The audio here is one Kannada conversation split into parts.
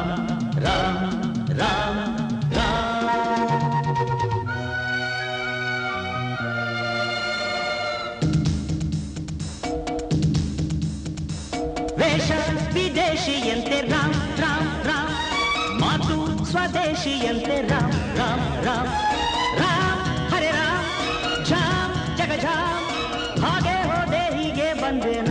ರಾಮ್ ರಾಮ್ ರಾಮ್ ರಾಮ್ ವೇಷ ವಿದೇಶಿಯಂತೆ ರಾಮ್ ರಾಮ್ ರಾಮ್ ಮಾತು ಸ್ವದೇಶಿಯಂತೆ ರಾಮ್ ರಾಮ್ ರಾಮ್ ರಾಮ್ ಹರೆ ರಾಮ್ ಜಾಮ್ ಜಗ ಜಾಮ್ ಹಾಗೆ ಹೋದೆ ಹೀಗೆ ಬಂದೇನ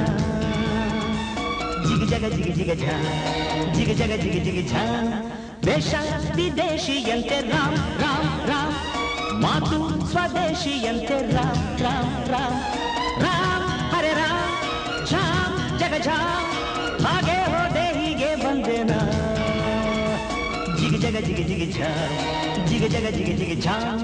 ಜಿಗ ಜಗ ಜಿಗ ಜಿಗ ಝಾಮ್ ಜಿಗ ಜಗ ಜಿಗ ಜಿಗ ಝಾಮ್ ವೇಷ ವಿದೇಶಿಯಂತೆ ರಾಮ್ ರಾಮ್ ರಾಮ್ ಮಾತು ಸ್ವದೇಶಿಯಂತೆ ರಾಮ್ ರಾಮ್ ರಾಮ್ ರಾಮ್ ಹರೆ ರಾಮ್ ಜಾಮ್ ಜಗ ಜಾಮ್ ಹಾಗೆ ಹೋದೆ ಹೀಗೆ ಬಂದೇನ ಜಿಗ ಜಗ ಜಿಗ ಜಿಗ ಝಾಮ್ ಜಿಗ ಜಗ ಜಿಗ ಜಿಗ ಝಾಮ್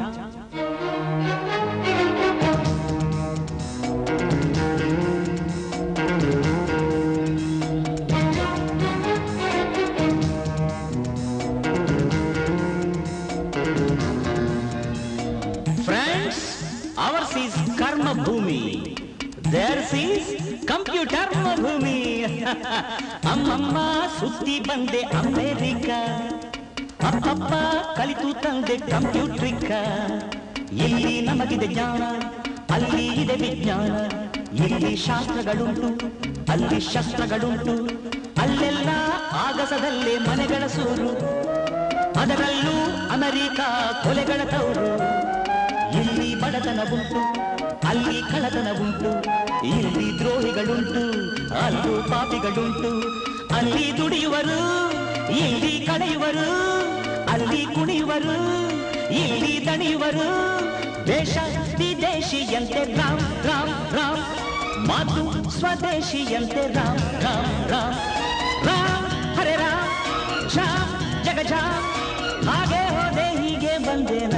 ಫ್ರೆಂಡ್ಸ್ ಅವರ್ಸ್ ಈಸ್ ಕರ್ಮ ಭೂಮಿ ದೇರ್ಸ್ ಈಸ್ ಕಂಪ್ಯೂಟರ್ ಭೂಮಿ ಅಮ್ಮಮ್ಮ ಸುದ್ದಿ ಬಂದೆ ಅಮೇರಿಕ ಅಪ್ಪಪ್ಪ ಕಲಿತು ತಂದೆ ಕಂಪ್ಯೂಟ್ರಿಕ ಇಲ್ಲಿ ನಮಗಿದೆ ಜ್ಞಾನ ಅಲ್ಲಿ ಇದೆ ವಿಜ್ಞಾನ ಇಲ್ಲಿ ಶಾಸ್ತ್ರಗಳುಂಟು ಅಲ್ಲಿ ಶಸ್ತ್ರಗಳುಂಟು ಅಲ್ಲೆಲ್ಲ ಆಗಸದಲ್ಲೇ ಮನೆಗಳ ಸೂರು ಅದರಲ್ಲೂ ಅಮೆರಿಕ ಕೊಲೆಗಳ ತವರು ಇಲ್ಲಿ ಬಡತನ ಉಂಟು ಅಲ್ಲಿ ಕಳತನ ಉಂಟು ಇಲ್ಲಿ ದ್ರೋಹಿಗಳುಂಟು ಅಲ್ಲೂ ಪಾಪಿಗಳುಂಟು ಅಲ್ಲಿ ದುಡಿಯುವರು ಇಲ್ಲಿ ಕಳೆಯುವರು ಅಲ್ಲಿ ಕುಣಿಯುವರು ಇಲ್ಲಿ ದಣಿಯುವರು ದೇಶ ವಿದೇಶಿಯಂತೆ ರಾಮ್ ರಾಮ್ ರಾಮ್ ಮಾತು ಸ್ವದೇಶಿಯಂತೆ ರಾಮ್ ರಾಮ್ ರಾಮ್ ರಾಮ್ ಹರೆ ರಾಮ್ ಝಾಮ್ ಜಗ ಝಾಮ್ ಹಾಗೆ ಹೋದೆ ಹೀಗೆ ಬಂದೇನ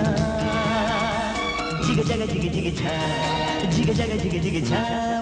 ಜಿಗ ಜಗ ಜಿಗ ಜಿಗ ಝಾಮ್ ಜಿಗ ಜಗ ಜಿಗ ಜಿಗ ಝಾಮ್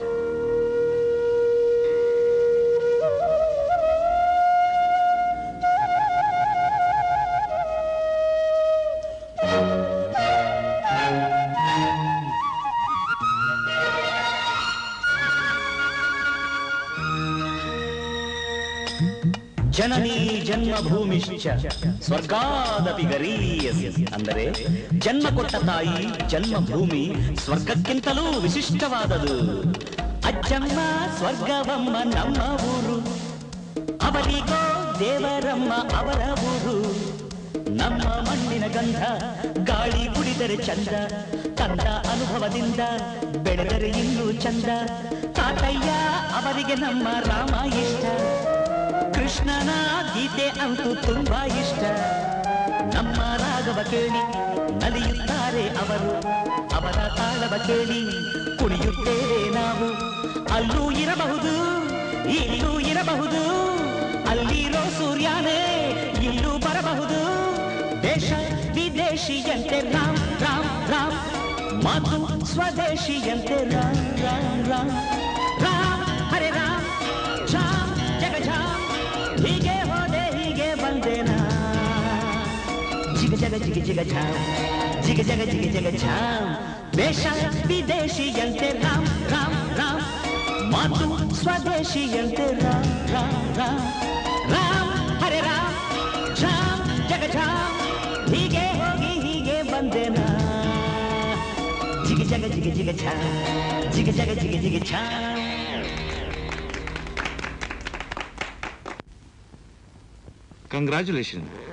ಜನನಿ ಜನ್ಮಭೂಮಿಶ್ಚ ಸ್ವರ್ಗಾದಪಿ ಗರೀಯಸಿ ಅಂದರೆ ಜನ್ಮ ಕೊಟ್ಟ ತಾಯಿ ಜನ್ಮಭೂಮಿ ಸ್ವರ್ಗಕ್ಕಿಂತಲೂ ವಿಶಿಷ್ಟವಾದದು ಅಜ್ಜಮ್ಮ ಸ್ವರ್ಗವಮ್ಮ ನಮ್ಮ ಊರು ಅವರಿಗೋ ದೇವರಮ್ಮ ಅವರ ಊರು ನಮ್ಮ ಮಣ್ಣಿನ ಗಂಧ ಗಾಳಿ ಕುಡಿದರೆ ಚಂದ ತಂದ ಅನುಭವದಿಂದ ಬೆಳೆದರೆ ಇನ್ನೂ ಚಂದ ತಾತಯ್ಯ ಅವರಿಗೆ ನಮ್ಮ ರಾಮ ಇಷ್ಟ ಕೃಷ್ಣನ ಗೀತೆ ಅಂತೂ ತುಂಬಾ ಇಷ್ಟ ನಮ್ಮ ರಾಗವ ಕೇಳಿ ನಲಿಯುತ್ತಾರೆ ಅವರು ಅವರ ತಾಳವ ಕೇಳಿ ಕುಣಿಯುತ್ತೇವೆ ನಾವು ಅಲ್ಲೂ ಇರಬಹುದು ಇಲ್ಲೂ ಇರಬಹುದು ಅಲ್ಲಿರೋ ಸೂರ್ಯನೇ ಇಲ್ಲೂ ಬರಬಹುದು ದೇಶ ವಿದೇಶಿಯಂತೆ ರಾಮ್ ರಾಮ್ ರಾಮ್ ಮಾತು ಸ್ವದೇಶಿಯಂತೆ ರಾಮ್ ರಾಮ್ ರಾಮ್ ರಾಮ್ ಹರೆ ರಾಮ್ ಝಾಮ್ ಜಗ ಝಾಮ್ ಹೀಗೆ ಹೋದೆ ಹೀಗೆ ಬಂದೇನ ಜಿಗ ಜಗ ಜಿಗ ಜಿಗ ಝಾಮ್ ಜಿಗ ಜಗ ಜಿಗ ಜಗ ಝಾಮ್ ದೇಶ ವಿದೇಶಿಯಂತೆ ರಾಮ್ ರಾಮ್ ರಾಮ್ ಮಾತು ಸ್ವದೇಶಿಯಂತೆ ರಾಮ್ ರಾಮ್ ರಾಮ್ ರಾಮ್ ಹರೆ ರಾಮ್ ಝಾಮ್ ಜಗ ಝಾಮ್ ಹೀಗೆ ಹೋಗಿ ಹೀಗೆ ಬಂದೇನ ಜಿಗ ಜಗ ಜಿಗ ಜಿಗ ಝಾಮ್ ಜಿಗ ಜಗ ಜಿಗ ಜಿಗ ಝಾಮ್ ಕಂಗ್ರ್ಯಾಚುಲೇಷನ್